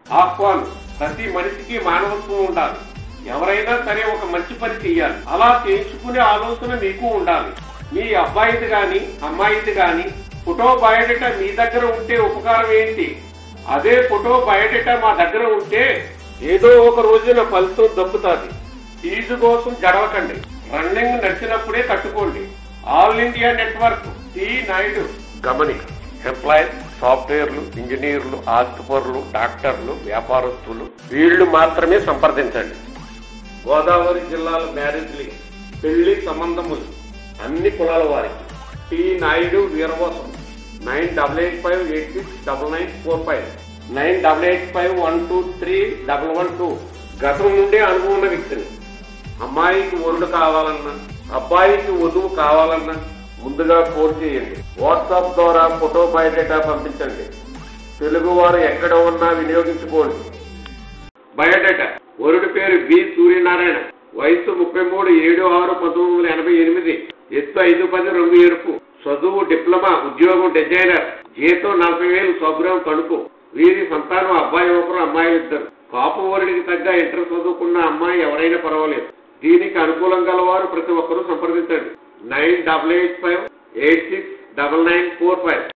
ఆహ్వానం ప్రతి మనిషికి మానవత్వం ఉండాలి ఎవరైనా సరే ఒక మంచి పని చెయ్యాలి అలా చేయించుకునే ఆలోచన మీకు ఉండాలి మీ అబ్బాయిది గాని అమ్మాయిది గాని ఫోటో బయోడేటా మీ దగ్గర ఉంటే ఉపకారం ఏంటి అదే ఫోటో బయోడేటా మా దగ్గర ఉంటే ఏదో ఒక రోజున ఫలితం దక్కుతుంది ఫీజు కోసం జడవకండి రన్నింగ్ నడిచినప్పుడే కట్టుకోండి all India network T Naidu గమనిక ఎంప్లాయీస్ సాఫ్ట్వేర్లు ఇంజనీర్లు ఆస్తిపరులు డాక్టర్లు వ్యాపారస్తులు వీళ్ళు మాత్రమే సంప్రదించండి గోదావరి జిల్లాలో మ్యారేజ్లు పెళ్లి సంబంధములు అన్ని కులాల వారికి T Naidu Veeravasam nine double eight five eight six double nine four five nine double eight five one two three double one two గతం నుండే అనుభవం ఉన్న వ్యక్తిని అమ్మాయికి వరుడు కావాలన్నా అబ్బాయికి వధువు కావాలన్నా ముందుగా ఫోన్ చేయండి వాట్సాప్ ద్వారా ఫోటో బయోడేటా పంపించండి తెలుగు వారు ఎక్కడ ఉన్నా వినియోగించుకోండి బయోడేటా వరుడి పేరు బి సూర్యనారాయణ వయసు ముప్పై మూడు ఏడు ఆరు పంతొమ్మిది వందల ఎనభై ఎనిమిది ఎత్తు ఐదు పది రంగు ఎరుపు చదువు డిప్లొమా ఉద్యోగం డిజైనర్ జీతం నలభై వేలు స్వగ్రహం కడుపు వీరి సంతానం అబ్బాయి ఒకరు అమ్మాయి ఇద్దరు కాపు వరుడికి తగ్గ ఇంటర్ చదువుకున్న అమ్మాయి ఎవరైనా పర్వాలేదు దీనికి అనుకూలం గలవారు ప్రతి ఒక్కరూ సంప్రదించండి nine double eight five eight six double nine four five